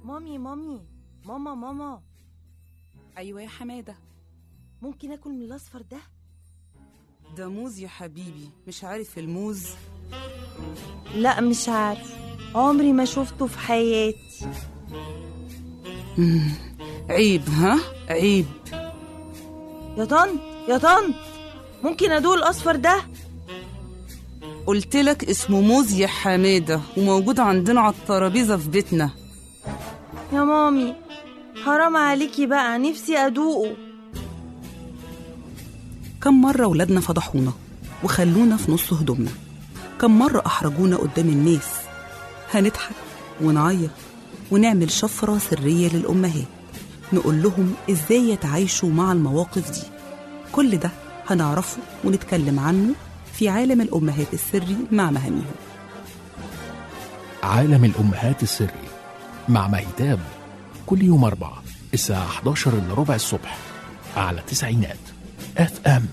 مامي مامي ماما ماما أيوة يا حمادة ممكن اكل من الاصفر ده ده موز يا حبيبي مش عارف الموز لا مش عارف عمري ما شفته في حياتي مم. عيب ها عيب يا طنط يا طنط ممكن ادوق الاصفر ده قلت لك اسمه موز يا حمادة وموجود عندنا على الترابيزة في بيتنا يا مامي حرام عليكي بقى نفسي ادوقه كم مرة ولادنا فضحونا وخلونا في نص هدومنا كم مرة أحرجونا قدام الناس هنضحك ونعيط ونعمل شفرة سرية للأمهات نقول لهم إزاي يتعايشوا مع المواقف دي كل ده هنعرفه ونتكلم عنه في عالم الأمهات السري مع مهاميهم عالم الأمهات السري مع مهتاب كل يوم أربعة الساعة 11 إلا ربع الصبح على تسعينات اف ام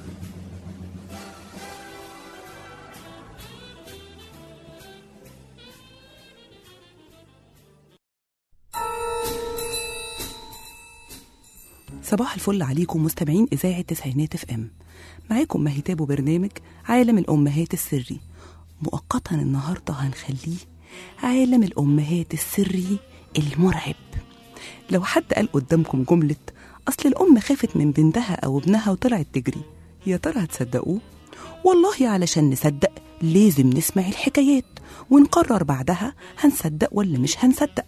صباح الفل عليكم مستمعين إذاعة تسعينات اف ام معاكم مهتاب وبرنامج عالم الأمهات السري مؤقتا النهاردة هنخليه عالم الأمهات السري المرعب لو حد قال قدامكم جملة أصل الأم خافت من بنتها أو ابنها وطلعت تجري يا ترى هتصدقوه؟ والله علشان نصدق لازم نسمع الحكايات ونقرر بعدها هنصدق ولا مش هنصدق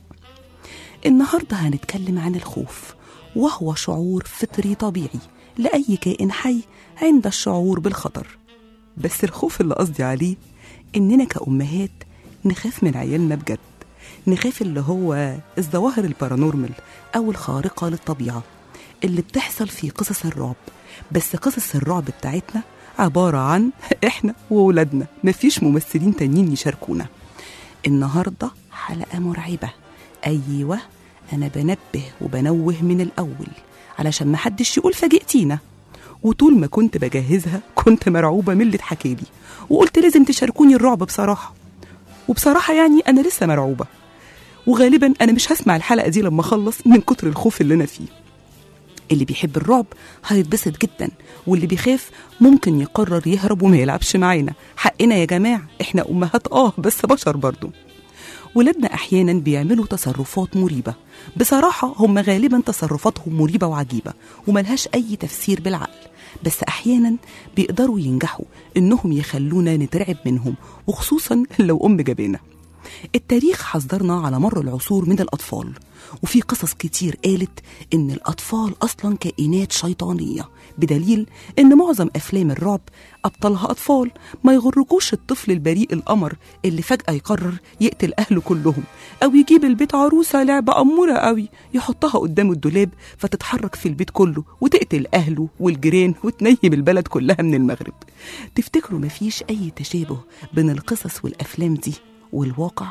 النهاردة هنتكلم عن الخوف وهو شعور فطري طبيعي لأي كائن حي عند الشعور بالخطر بس الخوف اللي قصدي عليه إننا كأمهات نخاف من عيالنا بجد نخاف اللي هو الظواهر البارانورمال أو الخارقة للطبيعة اللي بتحصل في قصص الرعب بس قصص الرعب بتاعتنا عبارة عن إحنا وولادنا مفيش ممثلين تانيين يشاركونا النهاردة حلقة مرعبة أيوة أنا بنبه وبنوه من الأول علشان محدش يقول فاجئتينا وطول ما كنت بجهزها كنت مرعوبة من اللي اتحكالي وقلت لازم تشاركوني الرعب بصراحة وبصراحة يعني أنا لسه مرعوبة وغالبا أنا مش هسمع الحلقة دي لما أخلص من كتر الخوف اللي أنا فيه اللي بيحب الرعب هيتبسط جدا واللي بيخاف ممكن يقرر يهرب وما يلعبش معانا حقنا يا جماعة احنا أمهات آه بس بشر برضو ولادنا أحيانا بيعملوا تصرفات مريبة بصراحة هم غالبا تصرفاتهم مريبة وعجيبة وملهاش أي تفسير بالعقل بس أحيانا بيقدروا ينجحوا إنهم يخلونا نترعب منهم وخصوصا لو أم جبانة التاريخ حذرنا على مر العصور من الأطفال وفي قصص كتير قالت إن الأطفال أصلا كائنات شيطانية بدليل إن معظم أفلام الرعب أبطالها أطفال ما يغركوش الطفل البريء القمر اللي فجأة يقرر يقتل أهله كلهم أو يجيب البيت عروسة لعبة أمورة قوي يحطها قدام الدولاب فتتحرك في البيت كله وتقتل أهله والجيران وتنيم البلد كلها من المغرب تفتكروا مفيش أي تشابه بين القصص والأفلام دي والواقع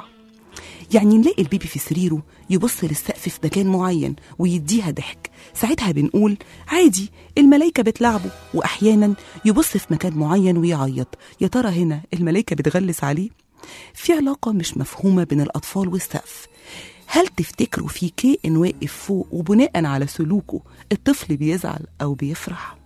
يعني نلاقي البيبي في سريره يبص للسقف في مكان معين ويديها ضحك ساعتها بنقول عادي الملايكة بتلعبه وأحيانا يبص في مكان معين ويعيط يا ترى هنا الملايكة بتغلس عليه في علاقة مش مفهومة بين الأطفال والسقف هل تفتكروا في كائن واقف فوق وبناء على سلوكه الطفل بيزعل أو بيفرح؟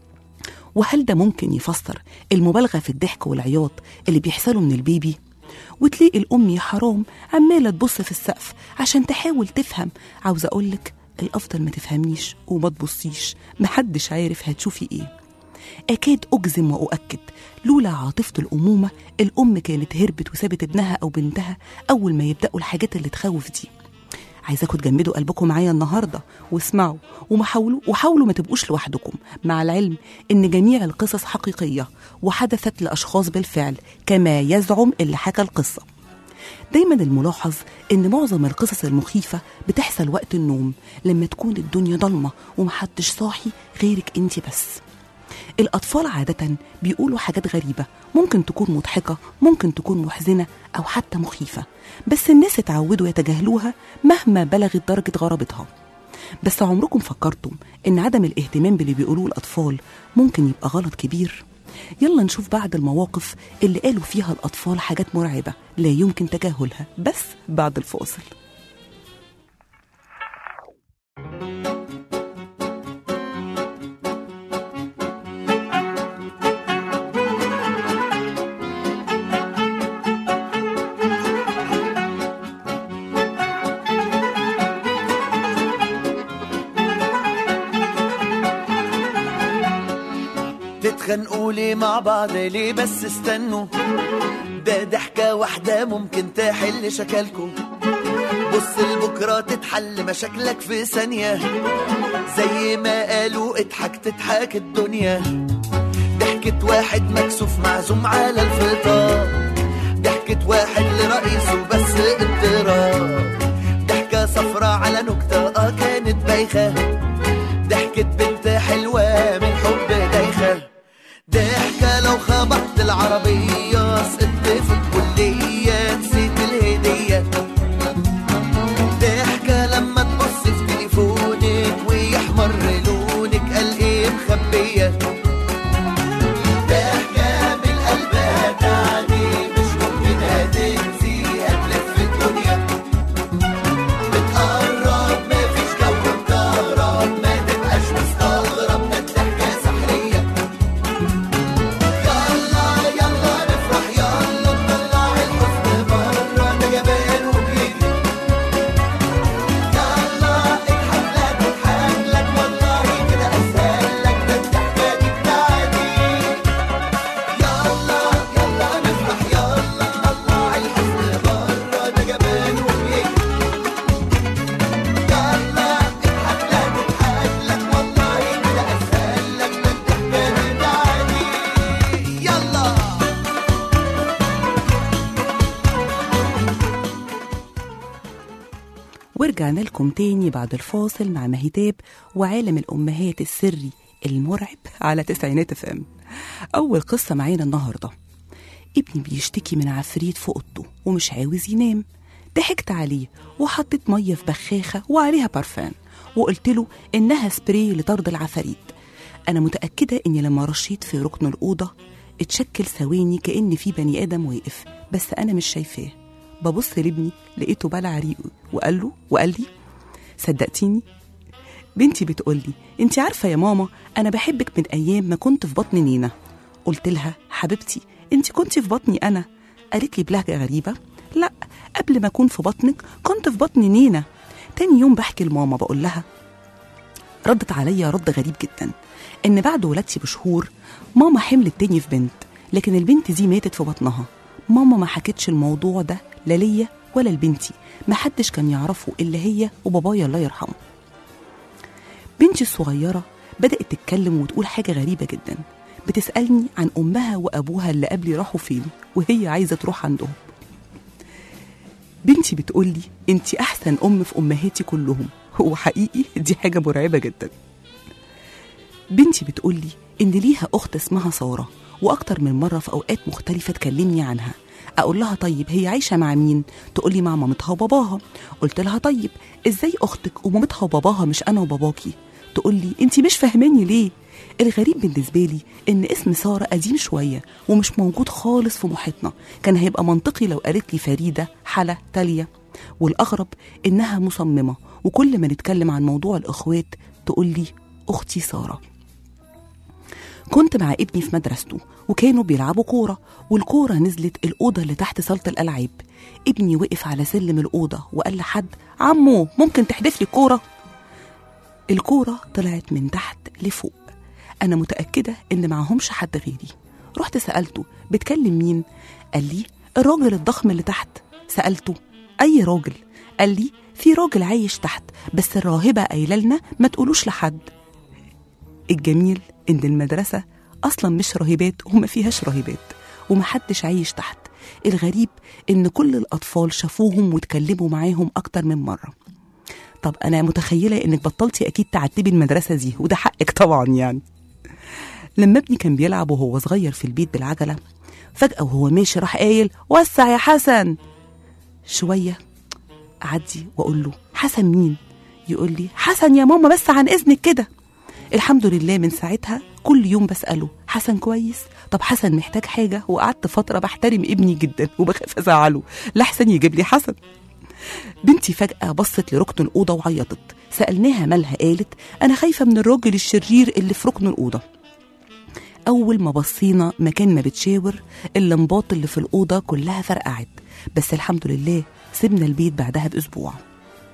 وهل ده ممكن يفسر المبالغة في الضحك والعياط اللي بيحصلوا من البيبي؟ وتلاقي الأم يا حرام عمالة تبص في السقف عشان تحاول تفهم عاوزة أقولك الأفضل ما تفهميش وما تبصيش محدش عارف هتشوفي إيه أكاد أجزم وأؤكد لولا عاطفة الأمومة الأم كانت هربت وسابت ابنها أو بنتها أول ما يبدأوا الحاجات اللي تخوف دي عايزاكم تجمدوا قلبكم معايا النهارده واسمعوا وما حاولوا وحاولوا ما تبقوش لوحدكم مع العلم ان جميع القصص حقيقيه وحدثت لاشخاص بالفعل كما يزعم اللي حكى القصه دايما الملاحظ ان معظم القصص المخيفه بتحصل وقت النوم لما تكون الدنيا ضلمه ومحدش صاحي غيرك انت بس الأطفال عادة بيقولوا حاجات غريبة ممكن تكون مضحكة ممكن تكون محزنة أو حتى مخيفة بس الناس اتعودوا يتجاهلوها مهما بلغت درجة غرابتها بس عمركم فكرتم إن عدم الاهتمام باللي بيقولوه الأطفال ممكن يبقى غلط كبير يلا نشوف بعض المواقف اللي قالوا فيها الأطفال حاجات مرعبة لا يمكن تجاهلها بس بعد الفاصل قالوا لي مع بعض ليه بس استنوا ده ضحكة واحدة ممكن تحل شكلكوا بص لبكرة تتحل مشاكلك في ثانية زي ما قالوا اضحك تضحك الدنيا ضحكة واحد مكسوف معزوم على الفطار ضحكة واحد لرئيسه بس اضطراب ضحكة صفرة على نكتة اه كانت بايخة ضحكة بنت حلوة من حب دايخة ضحكة لو خبطت العربية سقطت في الكلية نسيت الهدية ضحكة لما تبص في تليفونك ويحمر لونك قال ايه مخبية ضحكة من قلبها تعني مش ممكن هتنسي هتلف الدنيا بتقرب مفيش جو مكهرب ما تبقاش مستغرب ده الضحكة سحرية يلا يلا نفرح يلا نطلع الحزن بره ده جبان وبيجري يلا اضحك لا تضحك لك والله كده اسهل لك ده الضحكة دي بتاعتي يلا يلا نفرح يلا نطلع الحزن بره ده جبان وبيجري يلا اضحك لا تضحك لك والله كده اسهل لك ده الضحكة دي بتاعتي يلا ورجعنا لكم تاني بعد الفاصل مع مهتاب وعالم الأمهات السري المرعب على تسعينات اف ام أول قصة معانا النهاردة ابني بيشتكي من عفريت في أوضته ومش عاوز ينام ضحكت عليه وحطيت مية في بخاخة وعليها بارفان وقلت له إنها سبراي لطرد العفاريت أنا متأكدة إني لما رشيت في ركن الأوضة اتشكل ثواني كأن في بني آدم واقف بس أنا مش شايفاه ببص لابني لقيته بلع ريقه وقال له وقال لي صدقتيني بنتي بتقول لي انت عارفه يا ماما انا بحبك من ايام ما كنت في بطن نينا قلت لها حبيبتي انت كنت في بطني انا قالت لي بلهجه غريبه لا قبل ما اكون في بطنك كنت في بطن نينا تاني يوم بحكي لماما بقول لها ردت عليا رد غريب جدا ان بعد ولادتي بشهور ماما حملت تاني في بنت لكن البنت دي ماتت في بطنها ماما ما حكتش الموضوع ده لا ليا ولا لبنتي ما حدش كان يعرفه الا هي وبابايا الله يرحمه بنتي الصغيرة بدأت تتكلم وتقول حاجة غريبة جدا بتسألني عن أمها وأبوها اللي قبلي راحوا فين وهي عايزة تروح عندهم بنتي بتقولي انت أحسن أم في أمهاتي كلهم هو حقيقي دي حاجة مرعبة جدا بنتي بتقولي إن ليها أخت اسمها سارة وأكتر من مرة في أوقات مختلفة تكلمني عنها أقول لها طيب هي عايشة مع مين؟ تقولي مع مامتها وباباها قلت لها طيب إزاي أختك ومامتها وباباها مش أنا وباباكي؟ تقولي أنت مش فاهماني ليه؟ الغريب بالنسبة لي إن اسم سارة قديم شوية ومش موجود خالص في محيطنا كان هيبقى منطقي لو قالت لي فريدة حلا تالية والأغرب إنها مصممة وكل ما نتكلم عن موضوع الإخوات تقولي أختي سارة كنت مع ابني في مدرسته وكانوا بيلعبوا كورة والكورة نزلت الأوضة اللي تحت صالة الألعاب ابني وقف على سلم الأوضة وقال لحد عمو ممكن تحدف لي الكورة الكورة طلعت من تحت لفوق أنا متأكدة إن معهمش حد غيري رحت سألته بتكلم مين؟ قال لي الراجل الضخم اللي تحت سألته أي راجل؟ قال لي في راجل عايش تحت بس الراهبة قايلة لنا ما تقولوش لحد الجميل إن المدرسة أصلا مش راهبات وما فيهاش راهبات ومحدش عايش تحت الغريب إن كل الأطفال شافوهم واتكلموا معاهم أكتر من مرة طب أنا متخيلة إنك بطلتي أكيد تعتبي المدرسة دي وده حقك طبعا يعني لما ابني كان بيلعب وهو صغير في البيت بالعجلة فجأة وهو ماشي راح قايل وسع يا حسن شوية أعدي وأقول له حسن مين؟ يقول لي حسن يا ماما بس عن إذنك كده الحمد لله من ساعتها كل يوم بسأله حسن كويس طب حسن محتاج حاجة وقعدت فترة بحترم ابني جدا وبخاف أزعله لحسن يجيب لي حسن بنتي فجأة بصت لركن الأوضة وعيطت سألناها مالها قالت أنا خايفة من الراجل الشرير اللي في ركن الأوضة أول ما بصينا مكان ما بتشاور اللمبات اللي في الأوضة كلها فرقعت بس الحمد لله سيبنا البيت بعدها بأسبوع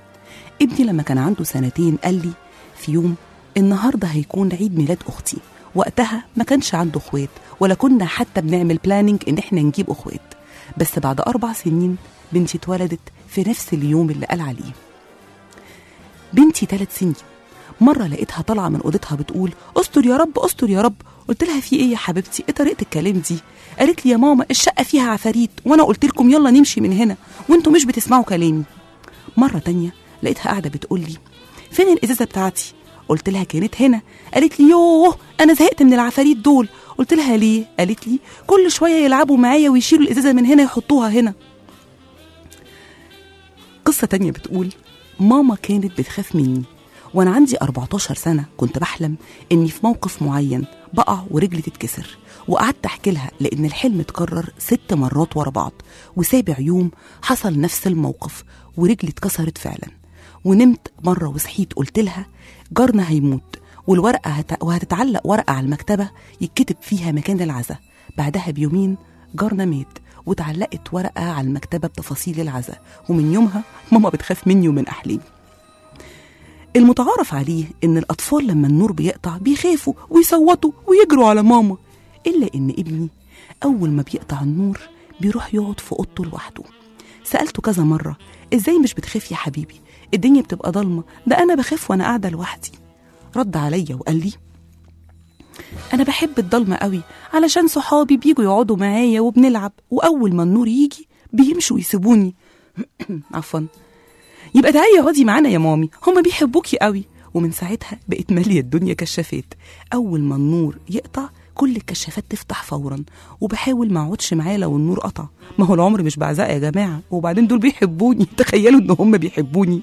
ابني لما كان عنده سنتين قال لي في يوم النهاردة هيكون عيد ميلاد أختي وقتها ما كانش عنده اخوات ولا كنا حتى بنعمل بلاننج ان احنا نجيب اخوات بس بعد اربع سنين بنتي اتولدت في نفس اليوم اللي قال عليه بنتي ثلاث سنين مرة لقيتها طالعة من أوضتها بتقول استر يا رب استر يا رب قلت لها في ايه يا حبيبتي ايه طريقة الكلام دي قالت لي يا ماما الشقة فيها عفاريت وانا قلت لكم يلا نمشي من هنا وانتوا مش بتسمعوا كلامي مرة تانية لقيتها قاعدة بتقول لي فين الإزازة بتاعتي قلت لها كانت هنا قالت لي يوه انا زهقت من العفاريت دول قلت لها ليه قالت لي كل شويه يلعبوا معايا ويشيلوا الازازه من هنا يحطوها هنا قصه تانية بتقول ماما كانت بتخاف مني وانا عندي 14 سنه كنت بحلم اني في موقف معين بقع ورجلي تتكسر وقعدت احكي لها لان الحلم اتكرر ست مرات ورا بعض وسابع يوم حصل نفس الموقف ورجلي اتكسرت فعلا ونمت مره وصحيت قلت لها جارنا هيموت والورقه هت... وهتتعلق ورقه على المكتبه يتكتب فيها مكان العزا بعدها بيومين جارنا مات واتعلقت ورقه على المكتبه بتفاصيل العزا ومن يومها ماما بتخاف مني ومن احلامي المتعارف عليه ان الاطفال لما النور بيقطع بيخافوا ويصوتوا ويجروا على ماما الا ان ابني اول ما بيقطع النور بيروح يقعد في اوضته لوحده سالته كذا مره ازاي مش بتخاف يا حبيبي الدنيا بتبقى ضلمه ده انا بخاف وانا قاعده لوحدي رد عليا وقال لي انا بحب الضلمه قوي علشان صحابي بيجوا يقعدوا معايا وبنلعب واول ما النور يجي بيمشوا ويسيبوني عفوا يبقى تعالي اقعدي معانا يا مامي هما بيحبوكي قوي ومن ساعتها بقت ماليه الدنيا كشافات اول ما النور يقطع كل الكشافات تفتح فورا وبحاول ما اقعدش معاه لو النور قطع ما هو العمر مش بعزق يا جماعه وبعدين دول بيحبوني تخيلوا ان هم بيحبوني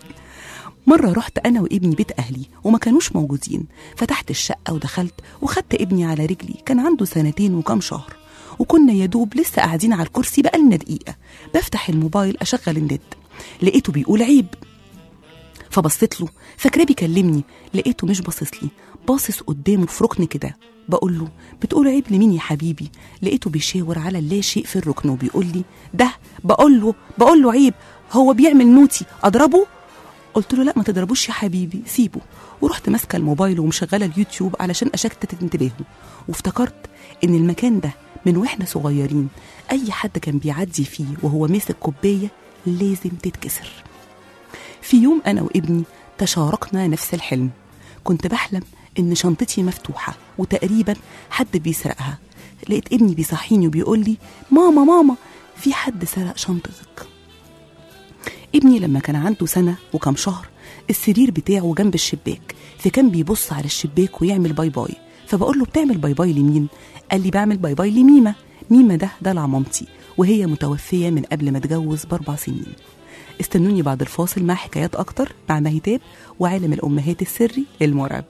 مرة رحت أنا وابني بيت أهلي وما كانوش موجودين فتحت الشقة ودخلت وخدت ابني على رجلي كان عنده سنتين وكام شهر وكنا يا دوب لسه قاعدين على الكرسي بقالنا دقيقة بفتح الموبايل أشغل النت لقيته بيقول عيب فبصيت له فاكراه بيكلمني لقيته مش باصص لي باصص قدامه في ركن كده بقول له بتقول عيب لمين يا حبيبي لقيته بيشاور على اللا شيء في الركن وبيقول لي ده بقول له بقول له عيب هو بيعمل نوتي اضربه قلت له لا ما تضربوش يا حبيبي سيبه ورحت ماسكه الموبايل ومشغله اليوتيوب علشان اشتت انتباهه وافتكرت ان المكان ده من واحنا صغيرين اي حد كان بيعدي فيه وهو ماسك كوبايه لازم تتكسر في يوم انا وابني تشاركنا نفس الحلم كنت بحلم ان شنطتي مفتوحه وتقريبا حد بيسرقها لقيت ابني بيصحيني وبيقول لي ماما ماما في حد سرق شنطتك ابني لما كان عنده سنة وكم شهر السرير بتاعه جنب الشباك فكان بيبص على الشباك ويعمل باي باي فبقول له بتعمل باي باي لمين قال لي بعمل باي باي لميمة ميمة ده دلع مامتي وهي متوفية من قبل ما اتجوز بأربع سنين استنوني بعد الفاصل مع حكايات أكتر مع مهتاب وعالم الأمهات السري المرعب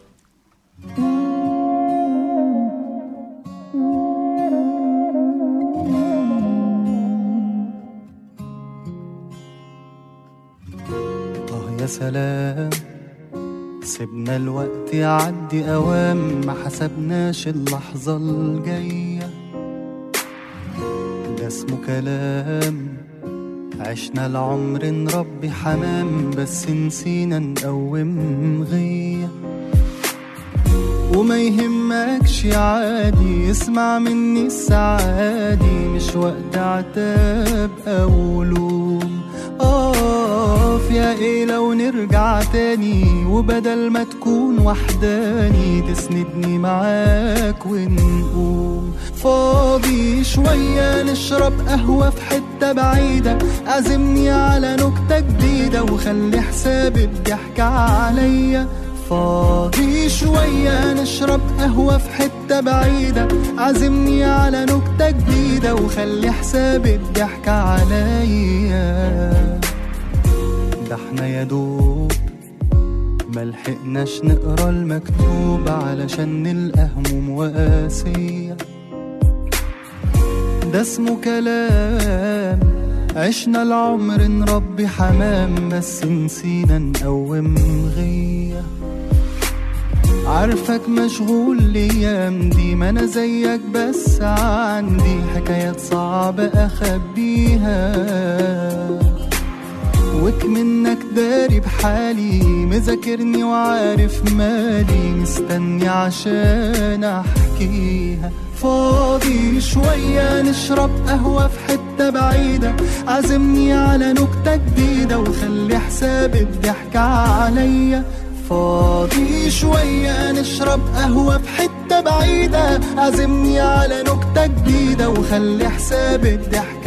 آه يا سلام سيبنا الوقت يعدي أوام ما حسبناش اللحظة الجاية ده اسمه كلام عشنا العمر نربي حمام بس نسينا نقوم غيه وما يهمكش عادي اسمع مني السعادي مش وقت عتاب او لوم اقف يا ايه لو نرجع تاني وبدل ما تكون وحداني تسندني معاك ونقوم فاضي شوية نشرب قهوة في حتة بعيدة عزمني على نكتة جديدة وخلي حساب الضحكة عليا فاضي شوية نشرب قهوة في حتة بعيدة عزمني على نكتة جديدة وخلي حساب الضحكة عليا ده احنا يا دوب ملحقناش نقرا المكتوب علشان نلقى هموم وقاسية ده اسمه كلام عشنا العمر نربي حمام بس نسينا نقوم غيه عارفك مشغول الايام دي ما انا زيك بس عندي حكايات صعبة اخبيها وك منك داري بحالي مذاكرني وعارف مالي مستني عشان احكيها فاضي شوية نشرب قهوة في حتة بعيدة عزمني على نكتة جديدة وخلي حساب الضحك عليا فاضي شوية نشرب قهوة في حتة بعيدة عزمني على نكتة جديدة وخلي حساب الضحك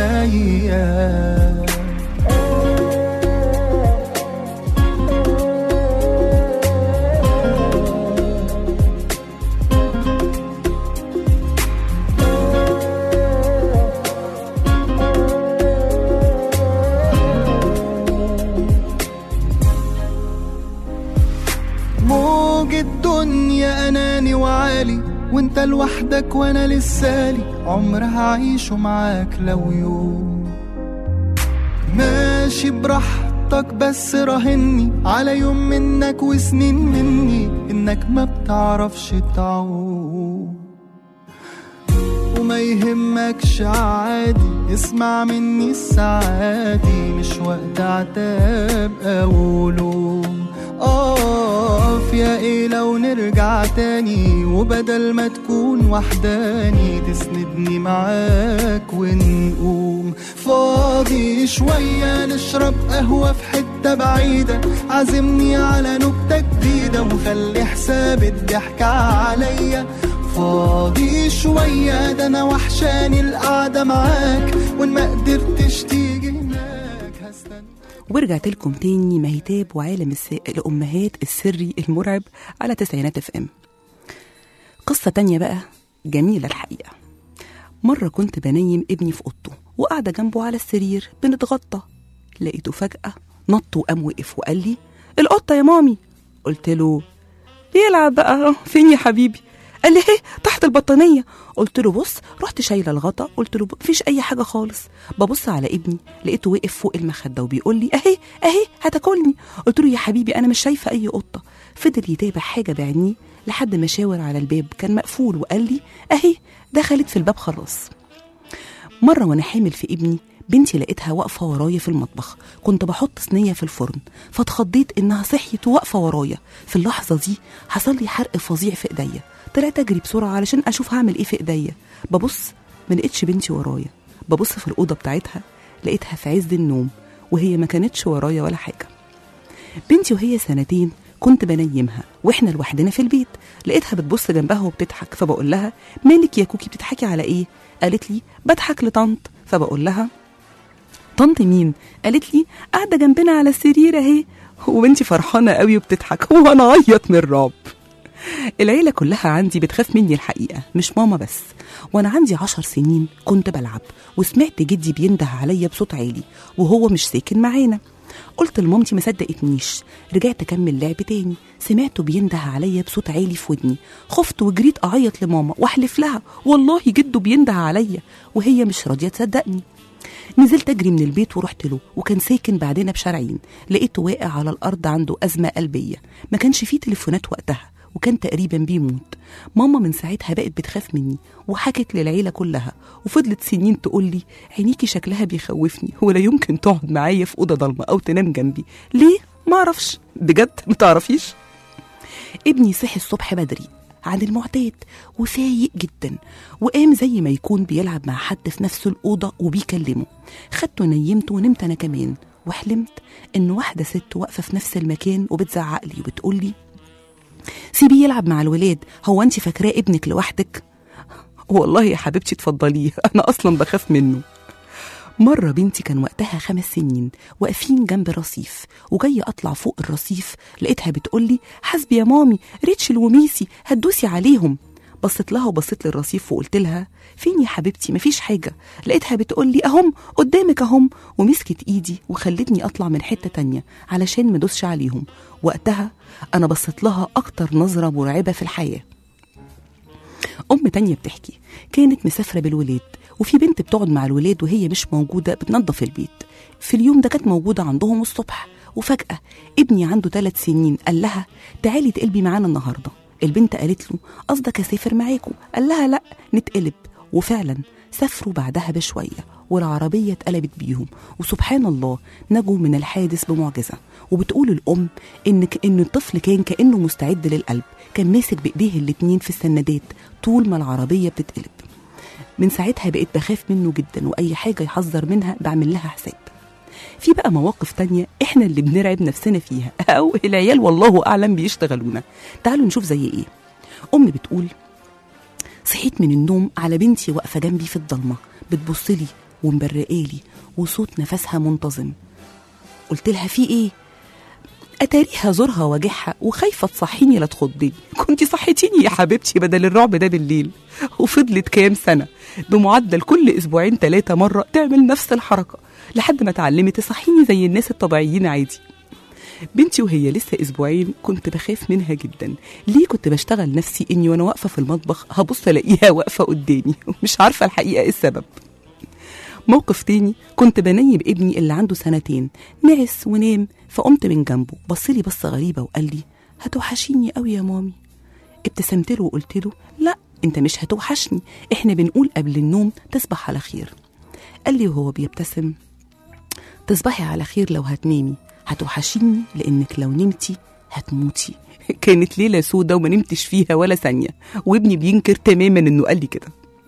عليا موج الدنيا اناني وعالي وانت لوحدك وانا لسالي عمر هعيشه معاك لو يوم ماشي براحتك بس راهني على يوم منك وسنين مني انك ما بتعرفش تعوم وما يهمكش عادي اسمع مني السعادي مش وقت عتاب او لوم اقف يا ايه لو نرجع تاني وبدل ما تكون وحداني تسندني معاك ونقوم فاضي شوية نشرب قهوة في حتة بعيدة عزمني على نكتة جديدة وخلي حساب الضحك عليا فاضي شوية ده أنا وحشاني القعدة معاك وإن ما قدرتش تيجي هناك هستنى ورجعت لكم تاني مهتاب وعالم الس... الأمهات السري المرعب على تسعينات اف ام قصة تانية بقى جميلة الحقيقة مرة كنت بنيم ابني في أوضته وقاعدة جنبه على السرير بنتغطى لقيته فجأة نط وقام وقف وقال لي القطة يا مامي قلت له بيلعب بقى فين يا حبيبي قال لي ايه تحت البطانية قلت له بص رحت شايلة الغطا قلت له مفيش أي حاجة خالص ببص على ابني لقيته وقف فوق المخدة وبيقول لي أهي أهي هتاكلني قلت له يا حبيبي أنا مش شايفة أي قطة فضل يتابع حاجة بعينيه لحد ما شاور على الباب كان مقفول وقال لي أهي دخلت في الباب خلاص مرة وأنا حامل في ابني بنتي لقيتها واقفة ورايا في المطبخ كنت بحط صينية في الفرن فاتخضيت إنها صحيت وواقفة ورايا في اللحظة دي حصل لي حرق فظيع في إيديا طلعت أجري بسرعة علشان أشوف هعمل إيه في إيديا ببص ما لقيتش بنتي ورايا ببص في الأوضة بتاعتها لقيتها في عز النوم وهي ما كانتش ورايا ولا حاجة بنتي وهي سنتين كنت بنيمها واحنا لوحدنا في البيت لقيتها بتبص جنبها وبتضحك فبقول لها مالك يا كوكي بتضحكي على ايه قالت لي بضحك لطنط فبقول لها طنط مين قالت لي قاعده جنبنا على السرير اهي وبنتي فرحانه قوي وبتضحك وانا اعيط من الرعب العيلة كلها عندي بتخاف مني الحقيقة مش ماما بس وأنا عندي عشر سنين كنت بلعب وسمعت جدي بينده عليا بصوت عالي وهو مش ساكن معانا قلت لمامتي ما صدقتنيش رجعت أكمل لعب تاني سمعته بينده عليا بصوت عالي في ودني خفت وجريت أعيط لماما وأحلف لها والله جده بينده عليا وهي مش راضية تصدقني نزلت اجري من البيت ورحت له وكان ساكن بعدنا بشارعين لقيته واقع على الارض عنده ازمه قلبيه ما كانش فيه تليفونات وقتها وكان تقريبا بيموت ماما من ساعتها بقت بتخاف مني وحكت للعيله كلها وفضلت سنين تقول لي عينيكي شكلها بيخوفني ولا يمكن تقعد معايا في اوضه ضلمه او تنام جنبي ليه ما اعرفش بجد ما تعرفيش ابني صحي الصبح بدري عن المعتاد وفايق جدا وقام زي ما يكون بيلعب مع حد في نفس الأوضة وبيكلمه خدته نيمته ونمت أنا كمان وحلمت إن واحدة ست واقفة في نفس المكان وبتزعق لي وبتقول لي سيبيه يلعب مع الولاد هو أنت فاكراه ابنك لوحدك والله يا حبيبتي اتفضليه أنا أصلا بخاف منه مرة بنتي كان وقتها خمس سنين واقفين جنب رصيف وجاية أطلع فوق الرصيف لقيتها بتقولي حسبي يا مامي ريتشل وميسي هتدوسي عليهم بصيت لها وبصيت للرصيف وقلت لها فين يا حبيبتي مفيش حاجة لقيتها بتقولي أهم قدامك أهم ومسكت إيدي وخلتني أطلع من حتة تانية علشان مدوسش عليهم وقتها أنا بصيت لها أكتر نظرة مرعبة في الحياة أم تانية بتحكي كانت مسافرة بالولاد وفي بنت بتقعد مع الولاد وهي مش موجودة بتنظف البيت في اليوم ده كانت موجودة عندهم الصبح وفجأة ابني عنده ثلاث سنين قال لها تعالي تقلبي معانا النهاردة البنت قالت له قصدك اسافر معاكم قال لها لا نتقلب وفعلا سافروا بعدها بشوية والعربية اتقلبت بيهم وسبحان الله نجوا من الحادث بمعجزة وبتقول الأم إن ك- إن الطفل كان كأنه مستعد للقلب كان ماسك بإيديه الاتنين في السندات طول ما العربية بتتقلب من ساعتها بقيت بخاف منه جدا وأي حاجة يحذر منها بعمل لها حساب في بقى مواقف تانية احنا اللي بنرعب نفسنا فيها او العيال والله اعلم بيشتغلونا تعالوا نشوف زي ايه ام بتقول صحيت من النوم على بنتي واقفه جنبي في الضلمه بتبصلي ومبرقالي وصوت نفسها منتظم قلت لها في ايه اتاريها زورها واجعها وخايفه تصحيني لا تخضني كنت صحيتيني يا حبيبتي بدل الرعب ده بالليل وفضلت كام سنه بمعدل كل اسبوعين ثلاثه مره تعمل نفس الحركه لحد ما اتعلمت تصحيني زي الناس الطبيعيين عادي بنتي وهي لسه اسبوعين كنت بخاف منها جدا ليه كنت بشتغل نفسي اني وانا واقفه في المطبخ هبص الاقيها واقفه قدامي مش عارفه الحقيقه ايه السبب موقف تاني كنت بنيب ابني اللي عنده سنتين نعس ونام فقمت من جنبه بصلي بصة غريبة وقال لي هتوحشيني قوي يا مامي ابتسمت له وقلت له لا انت مش هتوحشني احنا بنقول قبل النوم تصبح على خير قال لي وهو بيبتسم تصبحي على خير لو هتنامي هتوحشيني لانك لو نمتي هتموتي كانت ليلة سودة وما نمتش فيها ولا ثانية وابني بينكر تماما انه قال لي كده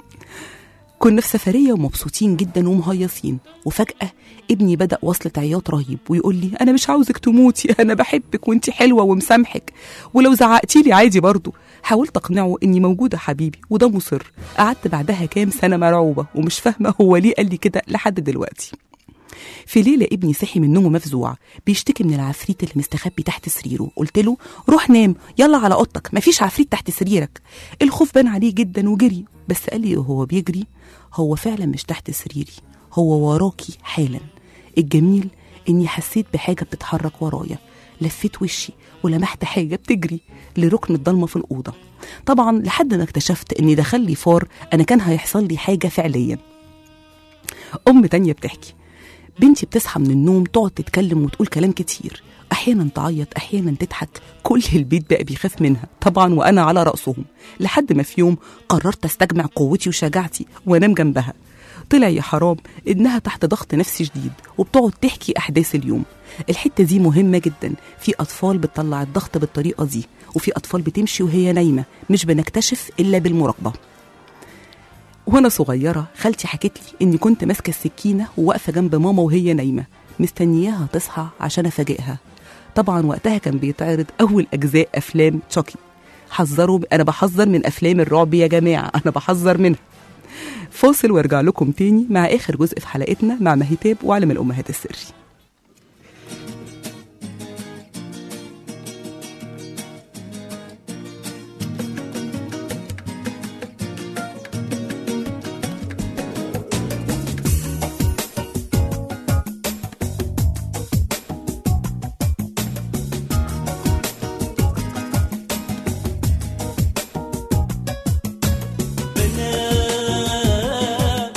كنا في سفرية ومبسوطين جدا ومهيصين وفجأة ابني بدأ وصلة عياط رهيب ويقول لي أنا مش عاوزك تموتي أنا بحبك وانت حلوة ومسامحك ولو زعقتي لي عادي برضه حاولت أقنعه إني موجودة حبيبي وده مصر قعدت بعدها كام سنة مرعوبة ومش فاهمة هو ليه قال لي كده لحد دلوقتي في ليلة ابني صحي من نومه مفزوع بيشتكي من العفريت اللي مستخبي تحت سريره قلت له روح نام يلا على اوضتك مفيش عفريت تحت سريرك الخوف بان عليه جدا وجري بس قال لي وهو بيجري هو فعلا مش تحت سريري هو وراكي حالا الجميل اني حسيت بحاجة بتتحرك ورايا لفيت وشي ولمحت حاجة بتجري لركن الضلمة في الأوضة طبعا لحد ما اكتشفت اني دخل لي فار انا كان هيحصل لي حاجة فعليا أم تانية بتحكي بنتي بتصحى من النوم تقعد تتكلم وتقول كلام كتير احيانا تعيط احيانا تضحك كل البيت بقى بيخاف منها طبعا وانا على راسهم لحد ما في يوم قررت استجمع قوتي وشجاعتي وانام جنبها طلع يا حرام انها تحت ضغط نفسي شديد وبتقعد تحكي احداث اليوم الحته دي مهمه جدا في اطفال بتطلع الضغط بالطريقه دي وفي اطفال بتمشي وهي نايمه مش بنكتشف الا بالمراقبه وانا صغيره خالتي حكت لي اني كنت ماسكه السكينه وواقفه جنب ماما وهي نايمه مستنياها تصحى عشان افاجئها طبعا وقتها كان بيتعرض اول اجزاء افلام تشاكي حذروا انا بحذر من افلام الرعب يا جماعه انا بحذر منها فاصل وارجع لكم تاني مع اخر جزء في حلقتنا مع مهيتاب وعالم الامهات السري بنات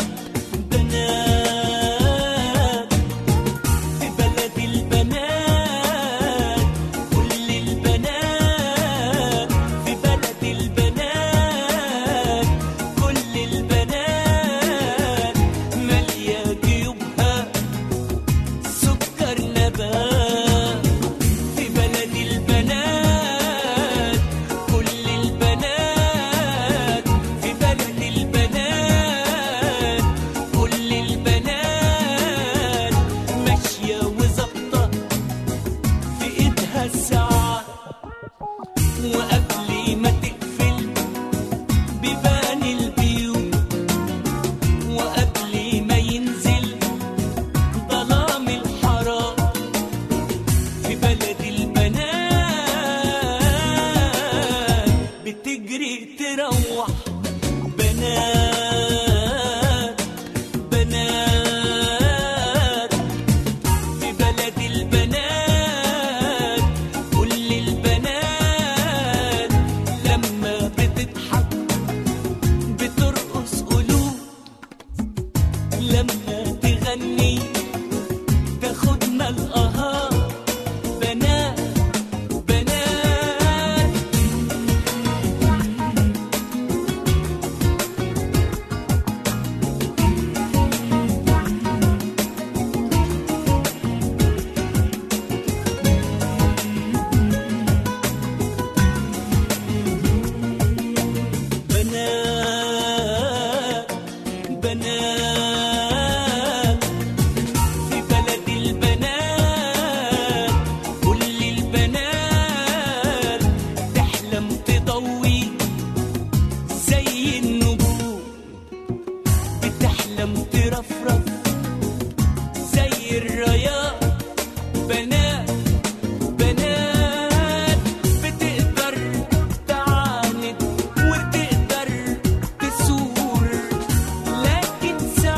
بنات في بلد البنات كل البنات في بلد البنات كل البنات مالية جيوبها سكر نبات في بلد البنات كل البنات في بلد البنات كل البنات ماشية وظابطة في ايدها الساعة وقبل ما تقفل بيبان البيوت وقبل ما ينزل ظلام الحرام في بلد البنات بتجري تروح بنات بنات في بلد البنات كل البنات لما بتضحك بترقص قلوب لما تغني تاخدنا القهار بنات بنات بنات في بلد البنات كل البنات تحلم تضوي زي النجوم بتحلم ترفرف زي الرياض بنات بنات بتقدر تعاند وتقدر تثور لكن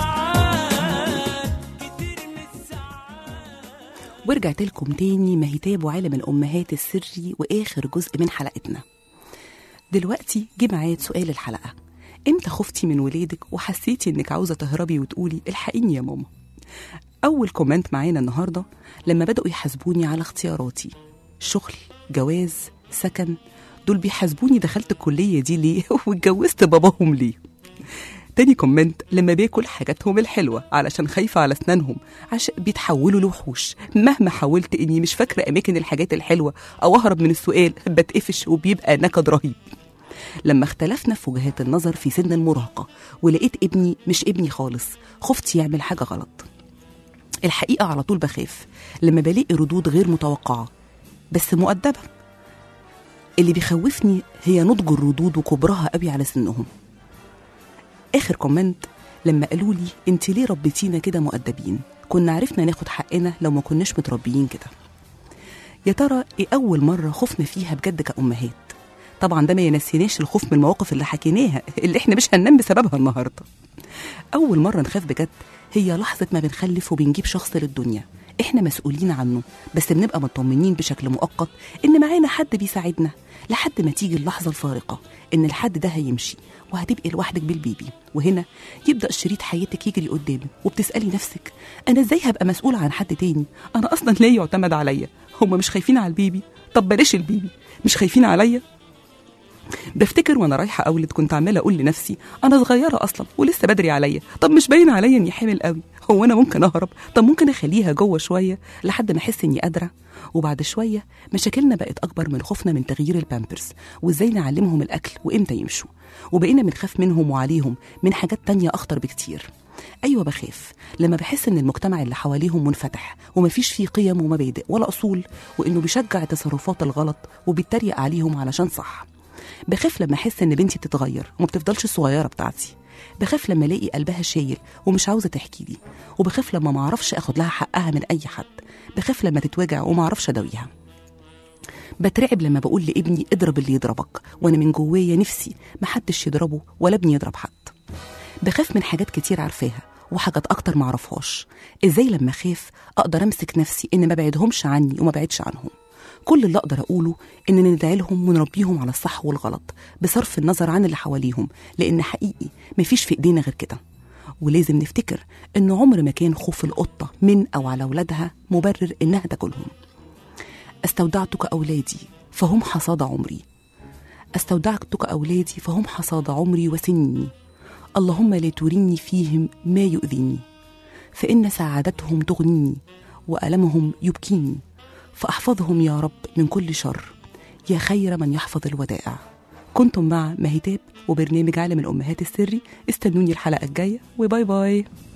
ساعات كتير من الساعات ورجعت لكم تاني مهتاب وعالم الأمهات السري وآخر جزء من حلقتنا دلوقتي جه ميعاد سؤال الحلقة امتى خفتي من ولادك وحسيتي انك عاوزة تهربي وتقولي الحقيني يا ماما أول كومنت معانا النهاردة لما بدأوا يحاسبوني على اختياراتي شغل جواز سكن دول بيحاسبوني دخلت الكلية دي ليه واتجوزت باباهم ليه تاني كومنت لما باكل حاجاتهم الحلوة علشان خايفة على أسنانهم عشان بيتحولوا لوحوش مهما حاولت إني مش فاكرة أماكن الحاجات الحلوة أو أهرب من السؤال بتقفش وبيبقى نكد رهيب لما اختلفنا في وجهات النظر في سن المراهقة ولقيت ابني مش ابني خالص خفت يعمل حاجة غلط الحقيقة على طول بخاف لما بلاقي ردود غير متوقعة بس مؤدبة اللي بيخوفني هي نضج الردود وكبرها قوي على سنهم اخر كومنت لما قالوا لي انت ليه ربيتينا كده مؤدبين كنا عرفنا ناخد حقنا لو ما كناش متربيين كده يا ترى ايه اول مره خفنا فيها بجد كامهات طبعا ده ما ينسيناش الخوف من المواقف اللي حكيناها اللي احنا مش هننام بسببها النهارده اول مره نخاف بجد هي لحظه ما بنخلف وبنجيب شخص للدنيا احنا مسؤولين عنه بس بنبقى مطمنين بشكل مؤقت ان معانا حد بيساعدنا لحد ما تيجي اللحظه الفارقه ان الحد ده هيمشي وهتبقي لوحدك بالبيبي وهنا يبدا شريط حياتك يجري قدامك وبتسالي نفسك انا ازاي هبقى مسؤول عن حد تاني انا اصلا لا يعتمد عليا هم مش خايفين على البيبي طب بلاش البيبي مش خايفين عليا بفتكر وانا رايحه اولد كنت عماله اقول لنفسي انا صغيره اصلا ولسه بدري عليا طب مش باين عليا اني حامل قوي هو انا ممكن اهرب طب ممكن اخليها جوه شويه لحد ما احس اني قادره وبعد شويه مشاكلنا بقت اكبر من خوفنا من تغيير البامبرز وازاي نعلمهم الاكل وامتى يمشوا وبقينا بنخاف منهم وعليهم من حاجات تانية اخطر بكتير ايوه بخاف لما بحس ان المجتمع اللي حواليهم منفتح ومفيش فيه قيم ومبادئ ولا اصول وانه بيشجع التصرفات الغلط وبيتريق عليهم علشان صح بخاف لما احس ان بنتي بتتغير وما بتفضلش الصغيره بتاعتي بخاف لما الاقي قلبها شايل ومش عاوزه تحكي لي وبخاف لما ما اعرفش اخد لها حقها من اي حد بخاف لما تتوجع وما اعرفش اداويها بترعب لما بقول لابني اضرب اللي يضربك وانا من جوايا نفسي محدش يضربه ولا ابني يضرب حد بخاف من حاجات كتير عارفاها وحاجات اكتر معرفهاش ازاي لما اخاف اقدر امسك نفسي ان ما بعدهمش عني وما بعدش عنهم كل اللي اقدر اقوله ان ندعي لهم ونربيهم على الصح والغلط بصرف النظر عن اللي حواليهم لان حقيقي مفيش في ايدينا غير كده ولازم نفتكر ان عمر ما كان خوف القطه من او على اولادها مبرر انها تاكلهم استودعتك اولادي فهم حصاد عمري استودعتك اولادي فهم حصاد عمري وسني اللهم لا تريني فيهم ما يؤذيني فان سعادتهم تغنيني والمهم يبكيني فاحفظهم يا رب من كل شر يا خير من يحفظ الودائع كنتم مع مهتاب وبرنامج عالم الامهات السري استنوني الحلقه الجايه وباي باي